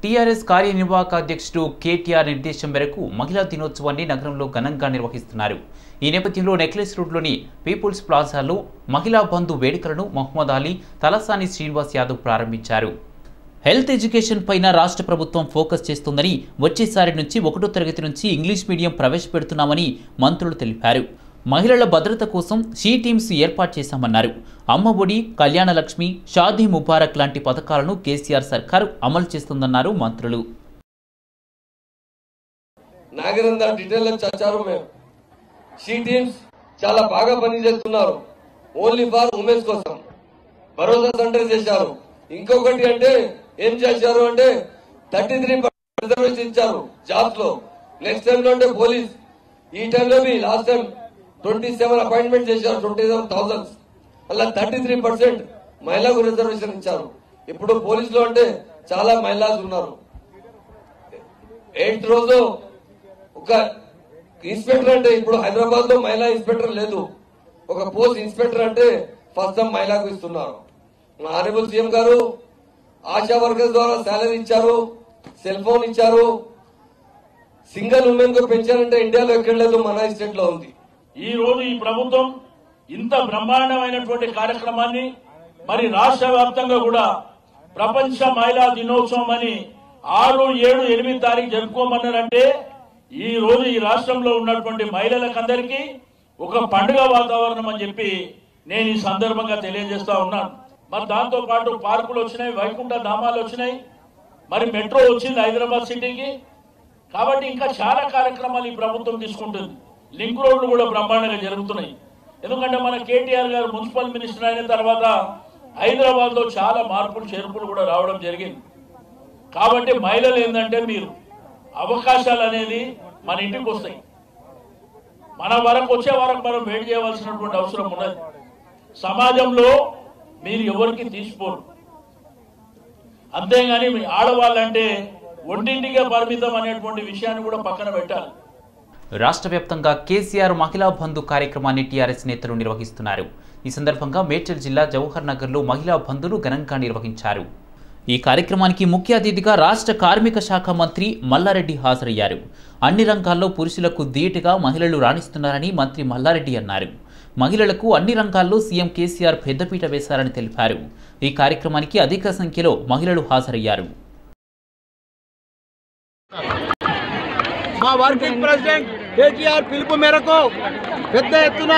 TRS కార్యనిర్వాహక అధ్యక్షుడు కేటీఆర్ నిర్దేశం మేరకు మహిళా దినోత్సవాన్ని నగరంలో ఘనంగా నిర్వహిస్తున్నారు ఈ నేపథ్యంలో నెక్లెస్ రోడ్లోని పీపుల్స్ ప్లాజాలో మహిళా బంధు వేడుకలను మహమ్మద్ అలీ తలసాని శ్రీనివాస్ యాదవ్ ప్రారంభించారు హెల్త్ ఎడ్యుకేషన్ పైన రాష్ట్ర ప్రభుత్వం ఫోకస్ చేస్తుందని వచ్చేసారి నుంచి ఒకటో తరగతి నుంచి ఇంగ్లీష్ మీడియం ప్రవేశపెడుతున్నామని మంత్రులు తెలిపారు మహిళల భద్రత కోసం షీ టీమ్స్ ఏర్పాటు చేశామన్నారు అమ్మ ఒడి కళ్యాణ లక్ష్మి షాదీ ముబారక్ లాంటి పథకాలను కేసీఆర్ సర్కార్ అమలు చేస్తుందన్నారు మంత్రులు నాగరంద డీటెయిల్ చచ్చారు మేము షీ టీమ్స్ చాలా బాగా పనిచేస్తున్నారు ఓన్లీ ఫర్ ఉమెన్స్ కోసం భరోసా సెంటర్ చేశారు ఇంకొకటి అంటే ఏం చేశారు అంటే థర్టీ త్రీ రిజర్వేషన్ ఇచ్చారు జాబ్స్ లో నెక్స్ట్ టైం లో అంటే పోలీస్ ఈ టైంలో మీ last time twenty seven appointment చేశారు ట్వంటీ సెవెన్ థౌసండ్ అలా థర్టీ త్రీ పర్సెంట్ మహిళలకు రిజర్వేషన్ ఇచ్చారు ఇప్పుడు పోలీసులో అంటే చాలా మహిళలు ఉన్నారు ఎయిత్ రోజు ఒక ఇన్స్పెక్టర్ అంటే ఇప్పుడు హైదరాబాద్ లో మహిళా ఇన్స్పెక్టర్ లేదు ఒక పోస్ట్ ఇన్స్పెక్టర్ అంటే ఫస్ట్ టైం మహిళకు ఇస్తున్నారు మా ఆనరబుల్ సీఎం గారు ఆశా వర్కర్స్ ద్వారా శాలరీ ఇచ్చారు సెల్ ఫోన్ ఇచ్చారు సింగిల్ ఉమెన్ కు పెంచారంటే ఇండియాలో ఎక్కడ లేదు మన స్టేట్ లో ఉంది ఈ రోజు ఈ ప్రభుత్వం ఇంత బ్రహ్మాండమైనటువంటి కార్యక్రమాన్ని మరి రాష్ట్ర వ్యాప్తంగా కూడా ప్రపంచ మహిళా దినోత్సవం అని ఆరు ఏడు ఎనిమిది తారీఖు జరుపుకోమన్నారంటే ఈ రోజు ఈ రాష్ట్రంలో ఉన్నటువంటి మహిళలకందరికీ ఒక పండుగ వాతావరణం అని చెప్పి నేను ఈ సందర్భంగా తెలియజేస్తా ఉన్నాను మరి దాంతో పాటు పార్కులు వచ్చినాయి వైకుంఠ ధామాలు వచ్చినాయి మరి మెట్రో వచ్చింది హైదరాబాద్ సిటీకి కాబట్టి ఇంకా చాలా కార్యక్రమాలు ఈ ప్రభుత్వం తీసుకుంటుంది లింక్ రోడ్లు కూడా బ్రహ్మాండంగా జరుగుతున్నాయి ఎందుకంటే మన కేటీఆర్ గారు మున్సిపల్ మినిస్టర్ అయిన తర్వాత హైదరాబాద్ లో చాలా మార్పులు చేర్పులు కూడా రావడం జరిగింది కాబట్టి మహిళలు ఏంటంటే మీరు అవకాశాలు అనేది మన ఇంటికి వస్తాయి మన వరకు వచ్చే వరకు మనం వెయిట్ చేయవలసినటువంటి అవసరం ఉన్నది సమాజంలో మీరు ఎవరికి తీసిపోరు అంతేగాని మీ ఆడవాళ్ళంటే ఒంటింటిగా పరిమితం అనేటువంటి విషయాన్ని కూడా పక్కన పెట్టాలి రాష్ట్ర వ్యాప్తంగా కేసీఆర్ మహిళా బంధు కార్యక్రమాన్ని టీఆర్ఎస్ నేతలు నిర్వహిస్తున్నారు ఈ సందర్భంగా మేడ్చల్ జిల్లా జవహర్ నగర్లో మహిళా బంధును ఘనంగా నిర్వహించారు ఈ కార్యక్రమానికి ముఖ్య అతిథిగా రాష్ట్ర కార్మిక శాఖ మంత్రి మల్లారెడ్డి హాజరయ్యారు అన్ని రంగాల్లో పురుషులకు ధీటుగా మహిళలు రాణిస్తున్నారని మంత్రి మల్లారెడ్డి అన్నారు మహిళలకు అన్ని రంగాల్లో సీఎం కేసీఆర్ పెద్దపీట వేశారని తెలిపారు ఈ కార్యక్రమానికి అధిక సంఖ్యలో మహిళలు హాజరయ్యారు మా వర్కింగ్ ప్రెసిడెంట్ కేటీఆర్ పిలుపు మేరకు పెద్ద ఎత్తున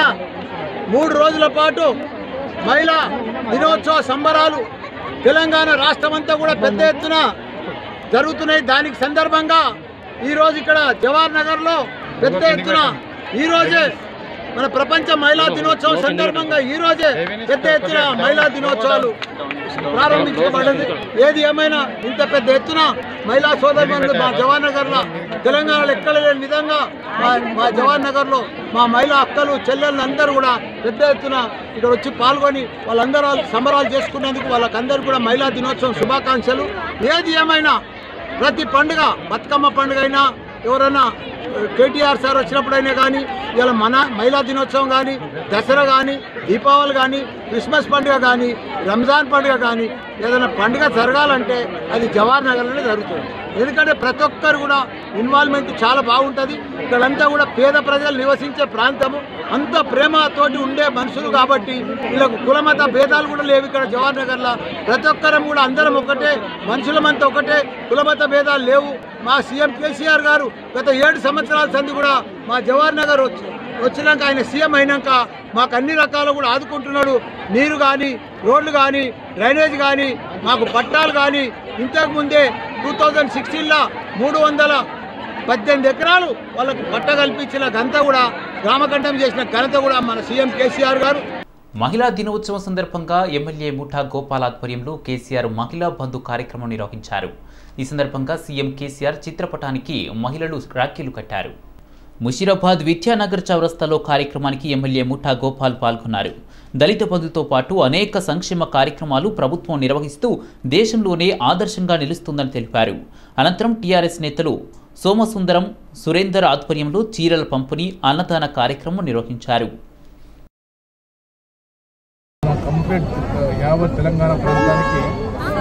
మూడు రోజుల పాటు మహిళా దినోత్సవ సంబరాలు తెలంగాణ రాష్ట్రమంతా కూడా పెద్ద ఎత్తున జరుగుతున్నాయి దానికి సందర్భంగా ఈరోజు ఇక్కడ జవహర్ నగర్లో పెద్ద ఎత్తున ఈరోజే మన ప్రపంచ మహిళా దినోత్సవం సందర్భంగా ఈ రోజే పెద్ద ఎత్తున మహిళా దినోత్సవాలు ప్రారంభించబడింది ఏది ఏమైనా ఇంత పెద్ద ఎత్తున మహిళా సోదరులు మా జవహర్ నగర్లో తెలంగాణలో ఎక్కడ లేని విధంగా మా మా జవహర్ నగర్లో మా మహిళా అక్కలు చెల్లెళ్ళు అందరూ కూడా పెద్ద ఎత్తున ఇక్కడ వచ్చి పాల్గొని వాళ్ళందరూ సంబరాలు చేసుకున్నందుకు వాళ్ళకందరూ కూడా మహిళా దినోత్సవం శుభాకాంక్షలు ఏది ఏమైనా ప్రతి పండుగ బతుకమ్మ పండుగ అయినా ఎవరైనా కేటీఆర్ సార్ వచ్చినప్పుడైనా కానీ ఇలా మన మహిళా దినోత్సవం కానీ దసరా కానీ దీపావళి కానీ క్రిస్మస్ పండుగ కానీ రంజాన్ పండుగ కానీ ఏదైనా పండుగ జరగాలంటే అది జవహర్ నగర్లోనే జరుగుతుంది ఎందుకంటే ప్రతి ఒక్కరు కూడా ఇన్వాల్వ్మెంట్ చాలా బాగుంటుంది ఇక్కడంతా కూడా పేద ప్రజలు నివసించే ప్రాంతము అంత ప్రేమతోటి ఉండే మనుషులు కాబట్టి వీళ్ళకు కులమత భేదాలు కూడా లేవు ఇక్కడ జవహర్ నగర్లో ప్రతి ఒక్కరం కూడా అందరం ఒకటే మనుషులమంతా ఒకటే కులమత భేదాలు లేవు మా సీఎం కేసీఆర్ గారు గత ఏడు సంవత్సరాల సంది కూడా మా జవహర్ నగర్ వచ్చి వచ్చినాక ఆయన సీఎం అయినాక మాకు అన్ని రకాలు కూడా ఆదుకుంటున్నాడు నీరు కానీ రోడ్లు కానీ డ్రైనేజ్ కానీ మాకు పట్టాలు కానీ ఇంతకు ముందే టూ థౌజండ్ సిక్స్టీన్లో మూడు వందల పద్దెనిమిది ఎకరాలు వాళ్ళకు పట్ట కల్పించిన ఘనత కూడా గ్రామకంఠం చేసిన ఘనత కూడా మన సీఎం కేసీఆర్ గారు మహిళా దినోత్సవం సందర్భంగా ఎమ్మెల్యే ముఠా గోపాల్ ఆధ్వర్యంలో కేసీఆర్ మహిళా బంధు కార్యక్రమం నిర్వహించారు ఈ సందర్భంగా సీఎం కేసీఆర్ చిత్రపటానికి మహిళలు రాఖీలు కట్టారు ముషీరాబాద్ విద్యానగర్ చౌరస్తాలో కార్యక్రమానికి ఎమ్మెల్యే ముఠా గోపాల్ పాల్గొన్నారు దళిత బంధుతో పాటు అనేక సంక్షేమ కార్యక్రమాలు ప్రభుత్వం నిర్వహిస్తూ దేశంలోనే ఆదర్శంగా నిలుస్తుందని తెలిపారు అనంతరం టీఆర్ఎస్ నేతలు సోమసుందరం సురేందర్ ఆధ్వర్యంలో చీరల పంపిణీ అన్నదాన కార్యక్రమం నిర్వహించారు కంప్లీట్ యావత్ తెలంగాణ ప్రాంతానికి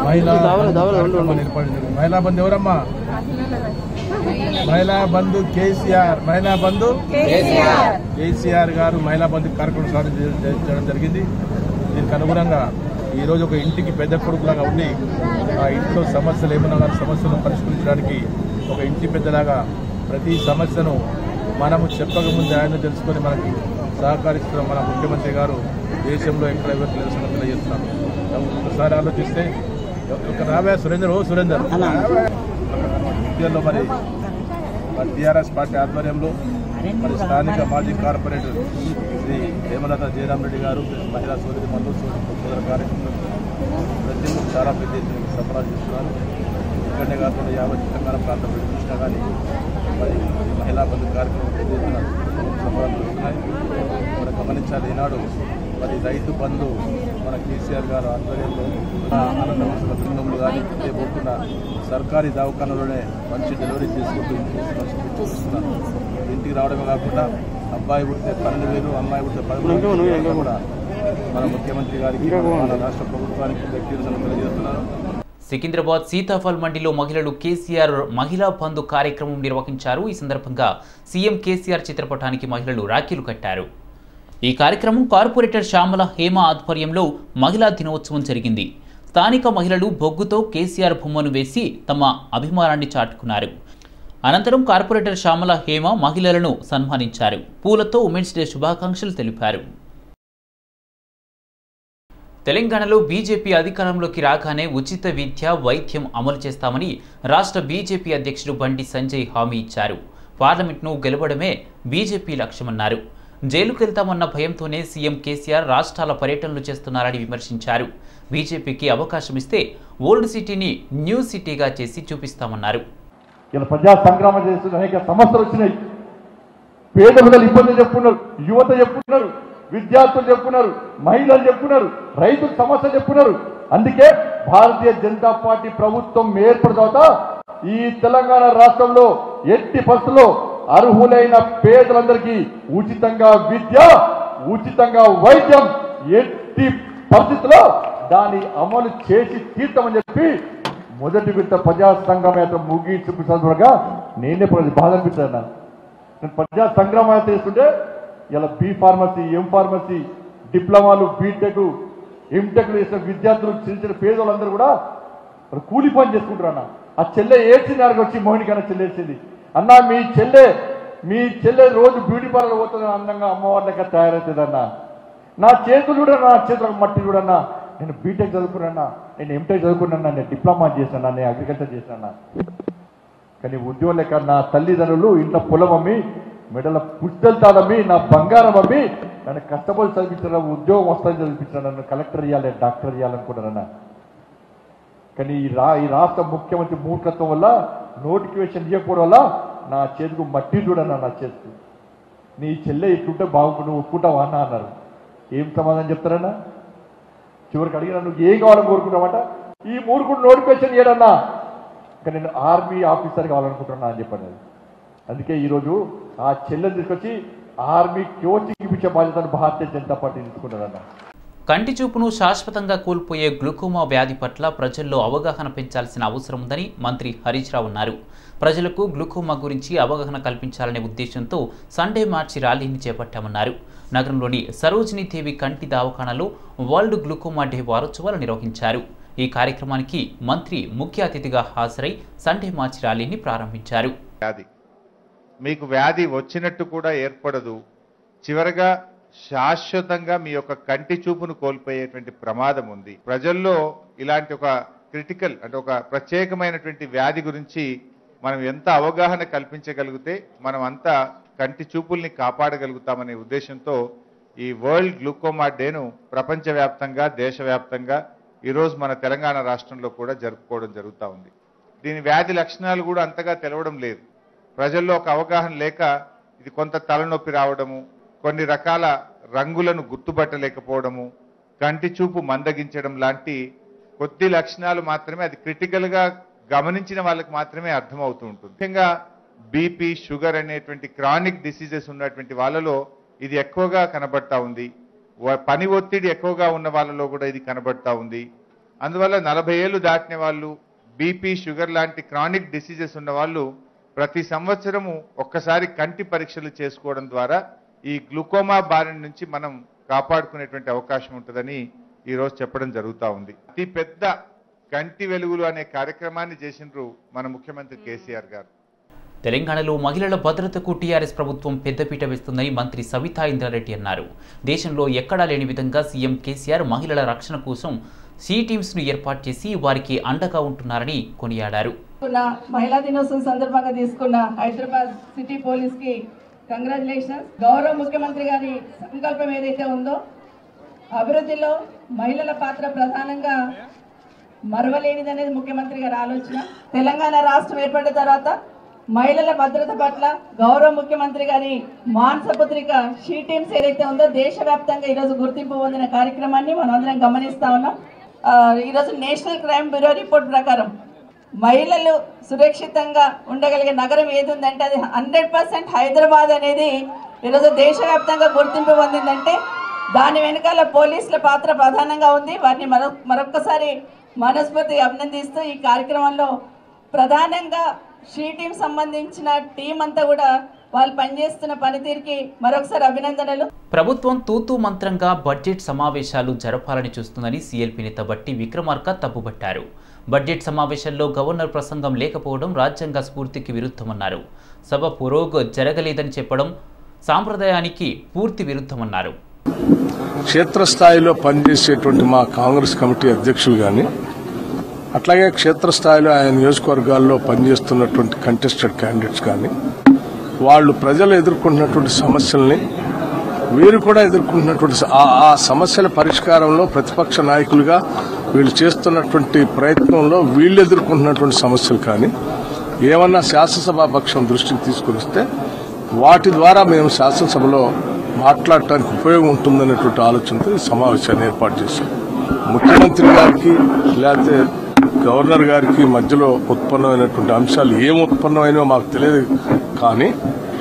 మహిళా కార్యక్రమాన్ని ఏర్పాటు జరిగింది. మహిళా బంధు ఎవరమ్మా మహిళా బంధు కేసీఆర్ మహిళా బంధు కేసీఆర్ గారు మహిళా బంధు కార్యక్రమం స్టార్ట్ చే- చే- చేయడం జరిగింది దీనికి అనుగుణంగా ఈ రోజు ఒక ఇంటికి పెద్ద కొడుకులాగా ఉండి ఆ ఇంట్లో సమస్యలు ఏమన్నా కానీ సమస్యలను పరిష్కరించడానికి ఒక ఇంటి పెద్దలాగా ప్రతి సమస్యను మనము చెప్పక ముందు ఆయన తెలుసుకొని మనకి సహకరిస్తున్న మన ముఖ్యమంత్రి గారు దేశంలో ఎక్కడ ఎవరు తెలిసిన తెలియజేస్తున్నాం ఒకసారి ఆలోచిస్తే ఒక రావే సురేందర్ ఓ సురేందర్ ఇండియాలో మరి మరి టీఆర్ఎస్ పార్టీ ఆధ్వర్యంలో మరి స్థానిక మాజీ కార్పొరేటర్ శ్రీ హేమలత జయరాం రెడ్డి గారు మహిళా సోదరి మల్లు సోదరి సోదర కార్యక్రమంలో ప్రతి ఒక్కరు చాలా పెద్ద ఎత్తున సఫరాలు చేస్తున్నారు ఇక్కడనే కాకుండా యావత్ తెలంగాణ ప్రాంతంలో చూసినా కానీ మరి ఈ మహిళా బంధు కార్యక్రమం పెద్ద ఎత్తున సఫరాలు చేస్తున్నాయి మనం గమనించాలి ఈనాడు మరి రైతు బంధు మన కేసీఆర్ గారు ఆధ్వర్యంలో ఆనందవలసిన బృందంలో కానీ ఇదే పోకుండా సర్కారీ దవాఖానలోనే మంచి డెలివరీ చేసుకుంటూ ఇంటికి చూస్తున్నారు ఇంటికి రావడమే కాకుండా అబ్బాయి పుడితే పన్నెండు వేలు అమ్మాయి పుడితే పదమూడు వేలు కూడా మన ముఖ్యమంత్రి గారికి మన రాష్ట్ర ప్రభుత్వానికి వ్యక్తిగత తెలియజేస్తున్నారు సికింద్రాబాద్ సీతాఫల్ మండిలో మహిళలు కేసీఆర్ మహిళా బంధు కార్యక్రమం నిర్వహించారు ఈ సందర్భంగా సీఎం కేసీఆర్ చిత్రపటానికి మహిళలు రాఖీలు కట్టారు ఈ కార్యక్రమం కార్పొరేటర్ శ్యామల హేమ ఆధ్వర్యంలో మహిళా దినోత్సవం జరిగింది స్థానిక మహిళలు బొగ్గుతో కేసీఆర్ బొమ్మను వేసి తమ అభిమానాన్ని చాటుకున్నారు అనంతరం కార్పొరేటర్ శ్యామల హేమ మహిళలను సన్మానించారు పూలతో ఉమెన్స్ డే శుభాకాంక్షలు తెలిపారు తెలంగాణలో బీజేపీ అధికారంలోకి రాగానే ఉచిత విద్య వైద్యం అమలు చేస్తామని రాష్ట్ర బీజేపీ అధ్యక్షుడు బండి సంజయ్ హామీ ఇచ్చారు పార్లమెంట్ను గెలవడమే బీజేపీ లక్ష్యమన్నారు జైలుకు వెళ్తామన్న భయంతోనే సీఎం కేసీఆర్ రాష్ట్రాల పర్యటనలు చేస్తున్నారని విమర్శించారు బీజేపీకి అవకాశం ఇస్తే ఓల్డ్ సిటీని న్యూ సిటీగా చేసి చూపిస్తామన్నారు ఇలా ప్రజా సంగ్రామం చేస్తున్న అనేక సమస్యలు వచ్చినాయి పేద ప్రజలు ఇబ్బంది చెప్పుకున్నారు యువత చెప్పుకున్నారు విద్యార్థులు చెప్పుకున్నారు మహిళలు చెప్పుకున్నారు రైతులు సమస్యలు చెప్పుకున్నారు అందుకే భారతీయ జనతా పార్టీ ప్రభుత్వం ఏర్పడిన తర్వాత ఈ తెలంగాణ రాష్ట్రంలో ఎట్టి పరిస్థితుల్లో అర్హులైన పేదలందరికీ ఉచితంగా విద్య ఉచితంగా వైద్యం ఎట్టి పరిస్థితుల్లో దాన్ని అమలు చేసి తీర్చమని చెప్పి మొదటి విడత ప్రజా సంగ్రామ యాత్ర ముగించు సందర్భంగా నేనే ప్రజలు బాధ అనిపించాను నాకు. నేను ప్రజా సంగ్రామ యాత్ర చేస్తుంటే ఇలా బీ ఫార్మసీ ఎం ఫార్మసీ డిప్లొమాలు బీటెక్ ఎంటెక్లు చేసిన విద్యార్థులు చిన్న చిన్న పేదవాళ్ళందరూ కూడా మరి కూలి పని చేసుకుంటారు అన్న ఆ చెల్లె ఏడ్చింది ఆడికి వచ్చి మోహినికి అన్న చెల్లె ఏడ్చింది అన్న మీ చెల్లె మీ చెల్లె రోజు బ్యూటీ పార్లర్ పోతుంది అందంగా అమ్మవారి లెక్క తయారవుతుంది అన్న నా చేతులు చూడన్నా నా చేతులకు మట్టి చూడన్నా నేను బీటెక్ చదువుకున్నా నేను ఎంటెక్ చదువుకున్నా నేను డిప్లొమా చేశాను నేను అగ్రికల్చర్ చేశాను కానీ ఉద్యోగం లెక్క నా తల్లిదండ్రులు ఇంట్లో పొలం అమ్మి మెడల పుస్తలు తాళమ్మి నా బంగారం అమ్మి నన్ను కష్టపడి చదివించిన ఉద్యోగం వస్తుందని చదివించిన నన్ను కలెక్టర్ ఇవ్వాలి డాక్టర్ ఇవ్వాలనుకున్నారన్న కానీ ఈ రా ఈ రాష్ట్ర ముఖ్యమంత్రి మూర్ఖత్వం వల్ల నోటిఫికేషన్ ఇవ్వకపోవడం వల్ల నా చేతికి మట్టి చూడన్నా నా చేతికి నీ చెల్లె ఇట్లుంటే బాగుండు నువ్వు ఒప్పుకుంటావా అన్న అన్నారు ఏం సమాధానం చెప్తారన్నా చివరికి అడిగిన నువ్వు ఏం కావాలని కోరుకున్నావట ఈ మూర్ఖుడు నోటిఫికేషన్ ఇయ్యడన్నా ఇంకా నేను ఆర్మీ ఆఫీసర్ కావాలనుకుంటున్నా అని చెప్పాను అందుకే ఈరోజు ఆ చెల్లెని తీసుకొచ్చి ఆర్మీ కోచింగ్ ఇప్పించే బాధ్యతను భారతీయ జనతా పార్టీ తీసుకుంటారన్న కంటి చూపును శాశ్వతంగా కోల్పోయే గ్లూకోమా వ్యాధి పట్ల ప్రజల్లో అవగాహన పెంచాల్సిన అవసరం ఉందని మంత్రి హరీష్ రావు అన్నారు ప్రజలకు గ్లూకోమా గురించి అవగాహన కల్పించాలనే ఉద్దేశంతో సండే మార్చి ర్యాలీని చేపట్టామన్నారు నగరంలోని సరోజినీ దేవి కంటి దవాఖానలో వరల్డ్ గ్లూకోమా డే వారోత్సవాలు నిర్వహించారు ఈ కార్యక్రమానికి మంత్రి ముఖ్య అతిథిగా హాజరై సండే మార్చి ర్యాలీని ప్రారంభించారు వ్యాధి మీకు వ్యాధి వచ్చినట్టు కూడా ఏర్పడదు చివరగా శాశ్వతంగా మీ యొక్క కంటి చూపును కోల్పోయేటువంటి ప్రమాదం ఉంది ప్రజల్లో ఇలాంటి ఒక క్రిటికల్ అంటే ఒక ప్రత్యేకమైనటువంటి వ్యాధి గురించి మనం ఎంత అవగాహన కల్పించగలిగితే మనం అంతా కంటి చూపుల్ని కాపాడగలుగుతామనే ఉద్దేశంతో ఈ వరల్డ్ గ్లూకోమా డేను ప్రపంచవ్యాప్తంగా దేశవ్యాప్తంగా ఈరోజు మన తెలంగాణ రాష్ట్రంలో కూడా జరుపుకోవడం జరుగుతూ ఉంది దీని వ్యాధి లక్షణాలు కూడా అంతగా తెలవడం లేదు ప్రజల్లో ఒక అవగాహన లేక ఇది కొంత తలనొప్పి రావడము కొన్ని రకాల రంగులను గుర్తుపట్టలేకపోవడము కంటి చూపు మందగించడం లాంటి కొద్ది లక్షణాలు మాత్రమే అది క్రిటికల్గా గమనించిన వాళ్ళకి మాత్రమే అర్థమవుతూ ఉంటుంది ముఖ్యంగా బీపీ షుగర్ అనేటువంటి క్రానిక్ డిసీజెస్ ఉన్నటువంటి వాళ్ళలో ఇది ఎక్కువగా కనబడతా ఉంది వ- పని ఒత్తిడి ఎక్కువగా ఉన్న వాళ్ళలో కూడా ఇది కనబడతా ఉంది అందువల్ల నలభై ఏళ్ళు దాటిన వాళ్ళు బీపీ షుగర్ లాంటి క్రానిక్ డిసీజెస్ ఉన్న వాళ్ళు ప్రతి సంవత్సరము ఒక్కసారి కంటి పరీక్షలు చేసుకోవడం ద్వారా ఈ గ్లూకోమా బారిన నుంచి మనం కాపాడుకునేటువంటి అవకాశం ఉంటుందని ఈరోజు చెప్పడం జరుగుతూ ఉంది అతి పెద్ద కంటి వెలుగులు అనే కార్యక్రమాన్ని చేసిండ్రు మన ముఖ్యమంత్రి కేసీఆర్ గారు తెలంగాణలో మహిళల భద్రతకు టీఆర్ఎస్ ప్రభుత్వం పెద్దపీట వేస్తుందని మంత్రి సవితా ఇంద్రారెడ్డి అన్నారు దేశంలో ఎక్కడా లేని విధంగా సీఎం కేసీఆర్ మహిళల రక్షణ కోసం సి టీమ్స్ను ఏర్పాటు చేసి వారికి అండగా ఉంటున్నారని కొనియాడారు తీసుకున్న మహిళా దినోత్సవం సందర్భంగా తీసుకున్న హైదరాబాద్ సిటీ పోలీస్ కి కంగ్రాచులేషన్స్ గౌరవ ముఖ్యమంత్రి గారి సంకల్పం ఏదైతే ఉందో అభివృద్ధిలో మహిళల పాత్ర ప్రధానంగా మరవలేనిది అనేది ముఖ్యమంత్రి గారి ఆలోచన తెలంగాణ రాష్ట్రం ఏర్పడిన తర్వాత మహిళల భద్రత పట్ల గౌరవ ముఖ్యమంత్రి గారి మానసపుత్రిక షీ టీమ్స్ ఏదైతే ఉందో దేశవ్యాప్తంగా ఈరోజు గుర్తింపు పొందిన కార్యక్రమాన్ని మనం అందరం గమనిస్తా ఉన్నాం ఆ, ఈరోజు నేషనల్ క్రైమ్ బ్యూరో రిపోర్ట్ ప్రకారం మహిళలు సురక్షితంగా ఉండగలిగే నగరం ఏది ఉందంటే అది హండ్రెడ్ పర్సెంట్ హైదరాబాద్ అనేది ఈరోజు దేశవ్యాప్తంగా గుర్తింపు పొందిందంటే దాని వెనకాల పోలీసుల పాత్ర ప్రధానంగా ఉంది వారిని మరొ మరొక్కసారి మనస్ఫూర్తిగా అభినందిస్తూ ఈ కార్యక్రమంలో ప్రధానంగా షీ టీం సంబంధించిన టీం అంతా కూడా వాళ్ళు పనిచేస్తున్న పనితీరుకి మరొకసారి అభినందనలు ప్రభుత్వం తూతూ మంత్రంగా బడ్జెట్ సమావేశాలు జరపాలని చూస్తుందని సీఎల్పీ నేత బట్టి విక్రమార్క తప్పుబట్టారు బడ్జెట్ సమావేశంలో గవర్నర్ ప్రసంగం లేకపోవడం రాజ్యాంగ స్ఫూర్తికి విరుద్ధమన్నారు సభ పురోగ జరగలేదని చెప్పడం సాంప్రదాయానికి పూర్తి విరుద్ధమన్నారు క్షేత్రస్థాయిలో పనిచేసేటువంటి మా కాంగ్రెస్ కమిటీ అధ్యక్షులు కానీ అట్లాగే క్షేత్రస్థాయిలో ఆయన నియోజకవర్గాల్లో పనిచేస్తున్నటువంటి కంటెస్టెడ్ క్యాండిడేట్స్ కానీ వాళ్ళు ప్రజలు ఎదుర్కొంటున్నటువంటి సమస్యల్ని వీరు కూడా ఎదుర్కొంటున్నటువంటి స- ఆ- ఆ సమస్యల పరిష్కారంలో ప్రతిపక్ష నాయకులుగా వీళ్ళు చేస్తున్నటువంటి ప్రయత్నంలో వీళ్ళు ఎదుర్కొంటున్నటువంటి సమస్యలు కానీ ఏమన్నా శాసనసభాపక్షం దృష్టికి తీసుకుని వస్తే వాటి ద్వారా మేము శాసనసభలో మాట్లాడటానికి ఉపయోగం ఉంటుందనేటువంటి ఆలోచనతో ఈ సమావేశాన్ని ఏర్పాటు చేశాం ముఖ్యమంత్రి గారికి లేకపోతే గవర్నర్ గారికి మధ్యలో ఉత్పన్నమైనటువంటి అంశాలు ఏం ఉత్పన్నమైనవో మాకు తెలియదు కానీ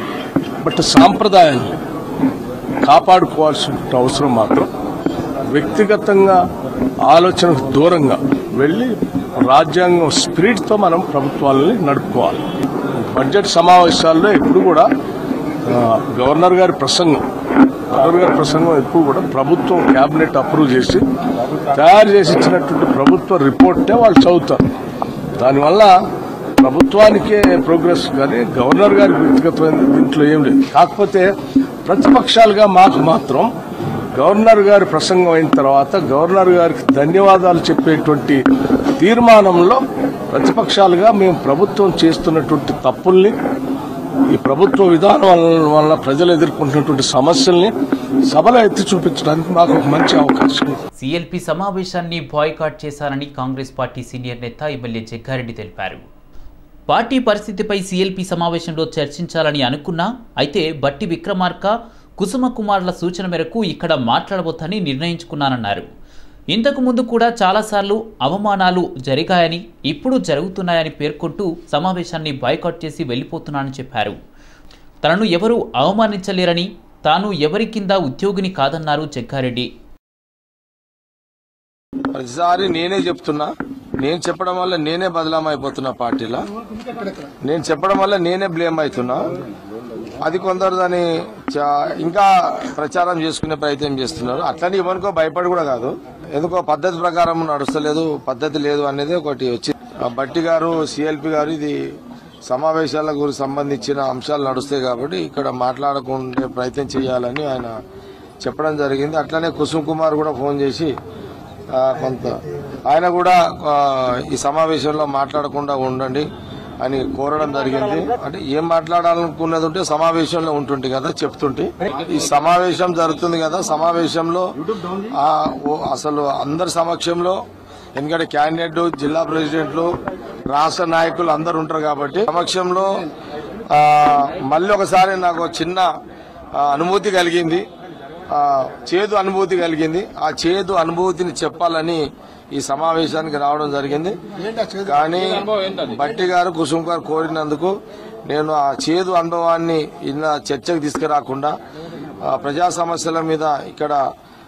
బట్ సాంప్రదాయాన్ని కాపాడుకోవాల్సిన అవసరం మాత్రం వ్యక్తిగతంగా ఆలోచనకు దూరంగా వెళ్లి రాజ్యాంగం స్పిరిట్తో మనం ప్రభుత్వాలని నడుపుకోవాలి బడ్జెట్ సమావేశాల్లో ఎప్పుడు కూడా ఆ, గవర్నర్ గారి ప్రసంగం గవర్నర్ గారి ప్రసంగం ఎప్పుడు కూడా ప్రభుత్వం కేబినెట్ అప్రూవ్ చేసి తయారు చేసి ఇచ్చినటువంటి ప్రభుత్వ రిపోర్టే వాళ్ళు చదువుతారు దానివల్ల ప్రభుత్వానికే ప్రోగ్రెస్ కానీ గవర్నర్ గారి వ్యక్తిగతమైన దీంట్లో ఏం లేదు కాకపోతే ప్రతిపక్షాలుగా మాకు మాత్రం గవర్నర్ గారి ప్రసంగం అయిన తర్వాత గవర్నర్ గారికి ధన్యవాదాలు చెప్పేటువంటి తీర్మానంలో ప్రతిపక్షాలుగా మేము ప్రభుత్వం చేస్తున్నటువంటి తప్పుల్ని ఈ ప్రభుత్వ విధానం వల్ల- వల్ల ప్రజలు ఎదుర్కొంటున్నటువంటి సమస్యల్ని సభలో ఎత్తి చూపించడానికి మాకు ఒక మంచి అవకాశం సీఎల్పీ సమావేశాన్ని బాయ్కాట్ చేశారని కాంగ్రెస్ పార్టీ సీనియర్ నేత ఎమ్మెల్యే జగ్గారెడ్డి తెలిపారు పార్టీ పరిస్థితిపై సీఎల్పీ సమావేశంలో చర్చించాలని అనుకున్నా అయితే బట్టి విక్రమార్క కుసుమ కుమార్ల సూచన మేరకు ఇక్కడ మాట్లాడవద్దని నిర్ణయించుకున్నానన్నారు ఇంతకు ముందు కూడా చాలాసార్లు అవమానాలు జరిగాయని ఇప్పుడు జరుగుతున్నాయని పేర్కొంటూ సమావేశాన్ని బాయ్కాట్ చేసి వెళ్ళిపోతున్నానని చెప్పారు తనను ఎవరూ అవమానించలేరని తాను ఎవరి కింద ఉద్యోగిని కాదన్నారు జగ్గారెడ్డి ప్రతిసారి నేనే చెప్తున్నా నేను చెప్పడం వల్ల నేనే బదలాం అయిపోతున్నా పార్టీలో నేను చెప్పడం వల్ల నేనే బ్లేమ్ అవుతున్నా అది కొందరు దాన్ని చా- ఇంకా ప్రచారం చేసుకునే ప్రయత్నం చేస్తున్నారు అట్లని ఎవరికో భయపడి కూడా కాదు ఎందుకో పద్ధతి ప్రకారం నడుస్తలేదు పద్ధతి లేదు అనేది ఒకటి వచ్చి ఆ బట్టి గారు సిఎల్పి గారు ఇది సమావేశాలకు సంబంధించిన అంశాలు నడుస్తాయి కాబట్టి ఇక్కడ మాట్లాడకుండే ప్రయత్నం చేయాలని ఆయన చెప్పడం జరిగింది అట్లనే కుసుమ్ కుమార్ కూడా ఫోన్ చేసి ఆ, కొంత ఆయన కూడా ఆ, ఈ సమావేశంలో మాట్లాడకుండా ఉండండి అని కోరడం జరిగింది అంటే ఏం మాట్లాడాలనుకున్నది ఉంటే సమావేశంలో ఉంటుంటే కదా చెప్తుంటే ఈ సమావేశం జరుగుతుంది కదా సమావేశంలో ఆ, ఓ- అసలు అందరి సమక్షంలో ఎందుకంటే క్యాండిడేట్ జిల్లా ప్రెసిడెంట్లు రాష్ట్ర నాయకులు అందరు ఉంటారు కాబట్టి సమక్షంలో ఆ, మళ్ళీ ఒకసారి నాకు చిన్న ఆ, అనుభూతి కలిగింది ఆ, చేదు అనుభూతి కలిగింది ఆ చేదు అనుభూతిని చెప్పాలని ఈ సమావేశానికి రావడం జరిగింది కానీ బట్టి గారు కుసుమ్ గారు కోరినందుకు నేను ఆ చేదు అనుభవాన్ని ఇన్న చర్చకు తీసుకురాకుండా ఆ, ప్రజా సమస్యల మీద ఇక్కడ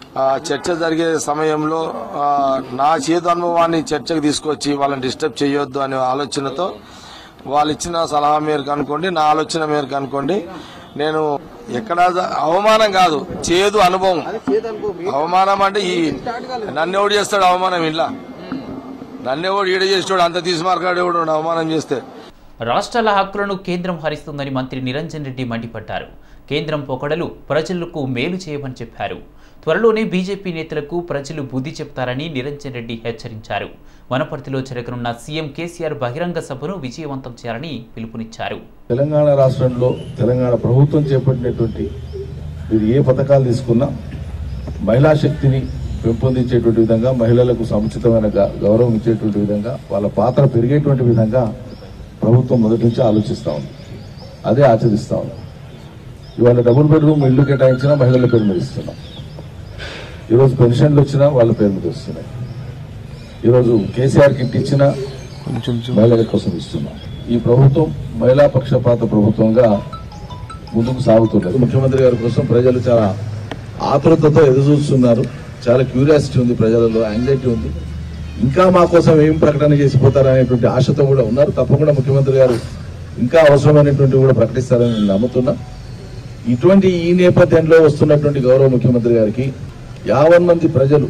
ఆ, చర్చ జరిగే సమయంలో ఆ, నా చేదు అనుభవాన్ని చర్చకు తీసుకొచ్చి వాళ్ళని డిస్టర్బ్ చేయొద్దు అనే ఆలోచనతో వాళ్ళు ఇచ్చిన సలహా మేరకు అనుకోండి నా ఆలోచన మేరకు అనుకోండి నేను ఎక్కడ అవమానం కాదు చేదు అనుభవం అవమానం అంటే ఈ నన్నెవడు చేస్తాడు అవమానం ఇలా నన్నెవడు ఈడ చేస్తాడు అంత తీసి మార్కాడు ఎవడు అవమానం చేస్తే రాష్ట్రాల హక్కులను కేంద్రం హరిస్తుందని మంత్రి నిరంజన్ రెడ్డి మండిపడ్డారు కేంద్రం పొగడలు ప్రజలకు మేలు చేయమని చెప్పారు త్వరలోనే బీజేపీ నేతలకు ప్రజలు బుద్ధి చెప్తారని నిరంజన్ రెడ్డి హెచ్చరించారు వనపర్తిలో జరగనున్న సీఎం కేసీఆర్ బహిరంగ సభను విజయవంతం చేయాలని పిలుపునిచ్చారు తెలంగాణ రాష్ట్రంలో తెలంగాణ ప్రభుత్వం చేపట్టినటువంటి మీరు ఏ పథకాలు తీసుకున్నా మహిళా శక్తిని పెంపొందించేటువంటి విధంగా మహిళలకు సముచితమైన గ- గౌరవం ఇచ్చేటువంటి విధంగా వాళ్ళ పాత్ర పెరిగేటువంటి విధంగా ప్రభుత్వం మొదటి నుంచి ఆలోచిస్తా ఉంది అదే ఆచరిస్తా ఉంది ఇవాళ డబుల్ బెడ్రూమ్ ఇల్లు కేటాయించినా మహిళల పేరు మీద ఇస్తున్నాం ఈరోజు పెన్షన్లు వచ్చినా వాళ్ళ పేరు మీద వస్తున్నాయి ఈరోజు కేసీఆర్ కిట్ ఇచ్చినా మహిళల కోసం ఇస్తున్నాం ఈ ప్రభుత్వం మహిళా పక్షపాత ప్రభుత్వంగా ముందుకు సాగుతున్నది ముఖ్యమంత్రి గారి కోసం ప్రజలు చాలా ఆతృతతో ఎదురు చూస్తున్నారు చాలా క్యూరియాసిటీ ఉంది ప్రజలలో యాంగ్జైటీ ఉంది ఇంకా మా కోసం ఏం ప్రకటన చేసిపోతారనేటువంటి ఆశతో కూడా ఉన్నారు తప్పకుండా ముఖ్యమంత్రి గారు ఇంకా అవసరమైనటువంటి కూడా ప్రకటిస్తారని నేను నమ్ముతున్నా ఇటువంటి ఈ నేపథ్యంలో వస్తున్నటువంటి గౌరవ ముఖ్యమంత్రి గారికి యావన్ మంది ప్రజలు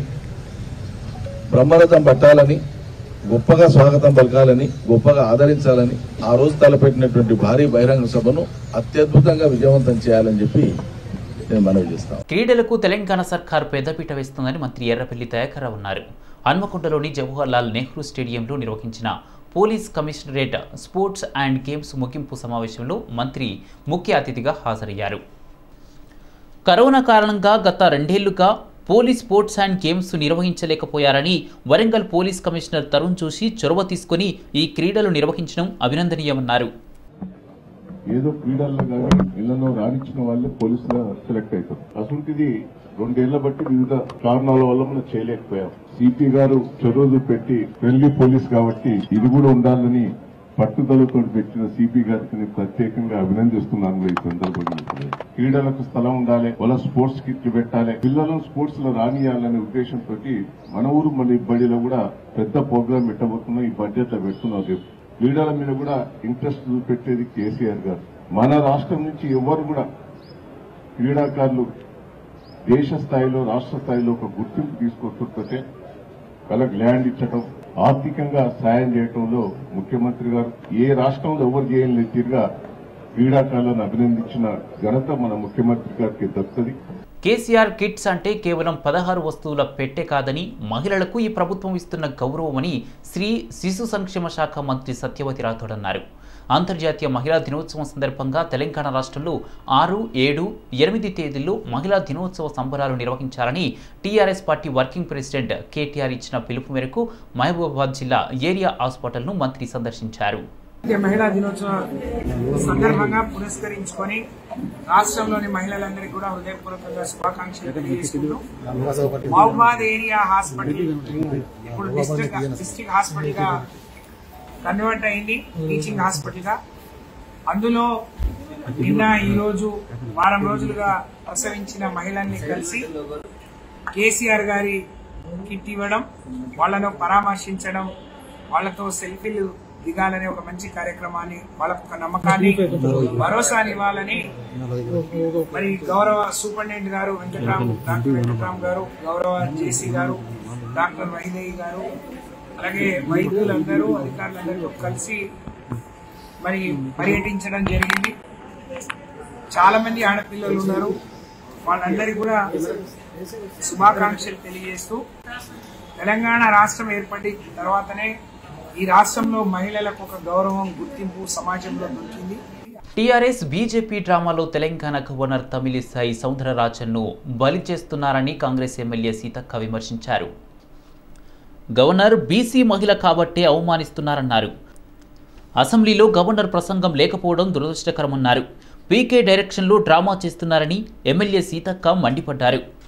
బ్రహ్మరథం పట్టాలని గొప్పగా స్వాగతం పలకాలని గొప్పగా ఆదరించాలని ఆ రోజు తలపెట్టినటువంటి భారీ బహిరంగ సభను అత్యద్భుతంగా విజయవంతం చేయాలని చెప్పి నేను మనవి చేస్తాను క్రీడలకు తెలంగాణ సర్కార్ పెద్దపీట వేస్తుందని మంత్రి ఎర్రపల్లి దయాకర్రావు అన్నారు హన్మకొండలోని జవహర్ లాల్ నెహ్రూ స్టేడియంలో నిర్వహించిన police commissionerate sports and games ముగింపు సమావేశంలో మంత్రి ముఖ్య అతిథిగా హాజరయ్యారు కరోనా కారణంగా గత రెండేళ్లుగా పోలీస్ స్పోర్ట్స్ అండ్ గేమ్స్ నిర్వహించలేకపోయారని వరంగల్ పోలీస్ కమిషనర్ తరుణ్ జోషి చొరవ తీసుకుని ఈ క్రీడలు నిర్వహించడం అభినందనీయమన్నారు ఏదో క్రీడల్లో కానీ ఇళ్లలో రాణించిన వాళ్ళే పోలీసుగా సెలెక్ట్ అవుతారు అసలుంటిది రెండేళ్ల బట్టి వివిధ కారణాల వల్ల మనం చేయలేకపోయాం సిపి గారు చొరవలు పెట్టి ఫ్రెండ్లీ పోలీస్ కాబట్టి ఇది కూడా ఉండాలని పట్టుదలతో పెట్టిన సిపి గారికి నేను ప్రత్యేకంగా అభినందిస్తున్నాను కూడా ఈ సందర్భంగా క్రీడలకు స్థలం ఉండాలి వాళ్ళ స్పోర్ట్స్ కిట్లు పెట్టాలి పిల్లలను స్పోర్ట్స్ లో రానియాలనే ఉద్దేశంతో మన ఊరు మళ్ళీ బడిలో కూడా పెద్ద ప్రోగ్రామ్ పెట్టబోతున్నాం ఈ బడ్జెట్ లో పెడుతున్నాం రేపు క్రీడల మీద కూడా ఇంట్రెస్ట్ చూపెట్టేది కేసీఆర్ గారు మన రాష్ట్రం నుంచి ఎవరు కూడా క్రీడాకారులు దేశ స్థాయిలో రాష్ట్ర స్థాయిలో ఒక గుర్తింపు తీసుకొస్తుంటే వాళ్ళకి ల్యాండ్ ఇచ్చటం ఆర్థికంగా సాయం చేయటంలో ముఖ్యమంత్రి గారు ఏ రాష్ట్రంలో ఎవరు చేయని తీరుగా క్రీడాకారులను అభినందించిన ఘనత మన ముఖ్యమంత్రి గారికి దక్కుతుంది కేసీఆర్ కిట్స్ అంటే కేవలం పదహారు వస్తువుల పెట్టె కాదని మహిళలకు ఈ ప్రభుత్వం ఇస్తున్న గౌరవమని శ్రీ శిశు సంక్షేమ శాఖ మంత్రి సత్యవతి రాథోడ్ అన్నారు అంతర్జాతీయ మహిళా దినోత్సవం సందర్భంగా తెలంగాణ రాష్ట్రంలో ఆరు ఏడు ఎనిమిది తేదీల్లో మహిళా దినోత్సవ సంబరాలు నిర్వహించాలని TRS party working president KTR ఇచ్చిన పిలుపు మేరకు మహబూబాబాద్ జిల్లా ఏరియా హాస్పిటల్ను మంత్రి సందర్శించారు అంతర్జాతీయ మహిళా దినోత్సవ సందర్భంగా పురస్కరించుకొని రాష్ట్రంలోని మహిళలందరికీ కూడా హృదయపూర్వకంగా శుభాకాంక్షలు తెలియజేసుకుంటూ మహబాద్ ఏరియా హాస్పిటల్ ఇప్పుడు డిస్ట్రిక్ట్ డిస్ట్రిక్ట్ హాస్పిటల్ గా కన్వర్ట్ అయింది టీచింగ్ హాస్పిటల్ గా అందులో నిన్న ఈ రోజు వారం రోజులుగా ప్రసవించిన మహిళల్ని కలిసి కేసీఆర్ గారి కిట్ ఇవ్వడం వాళ్ళను పరామర్శించడం వాళ్ళతో సెల్ఫీలు దిగాలనే ఒక మంచి కార్యక్రమాన్ని వాళ్ళకు ఒక నమ్మకాన్ని భరోసాని ఇవ్వాలని మరి గౌరవ సూపరింటెండెంట్ గారు వెంకట్రామ్ డాక్టర్ వెంకట్రామ్ గారు గౌరవ జేసీ గారు డాక్టర్ వైదేహి గారు అలాగే వైద్యులందరూ అధికారులందరూ కలిసి మరి పర్యటించడం జరిగింది చాలా మంది ఆడపిల్లలు ఉన్నారు వాళ్ళందరికీ కూడా శుభాకాంక్షలు తెలియజేస్తూ తెలంగాణ రాష్ట్రం ఏర్పడి తర్వాతనే ఈ రాష్ట్రంలో మహిళలకు ఒక గౌరవం గుర్తింపు సమాజంలో దొరికింది టీఆర్ఎస్ బీజేపీ డ్రామాలో తెలంగాణ గవర్నర్ తమిళిసై సౌందరరాజన్ను బలి చేస్తున్నారని కాంగ్రెస్ ఎమ్మెల్యే సీతక్క విమర్శించారు గవర్నర్ బీసీ మహిళ కాబట్టే అవమానిస్తున్నారన్నారు అసెంబ్లీలో గవర్నర్ ప్రసంగం లేకపోవడం దురదృష్టకరమన్నారు పీకే డైరెక్షన్లో డ్రామా చేస్తున్నారని ఎమ్మెల్యే సీతక్క మండిపడ్డారు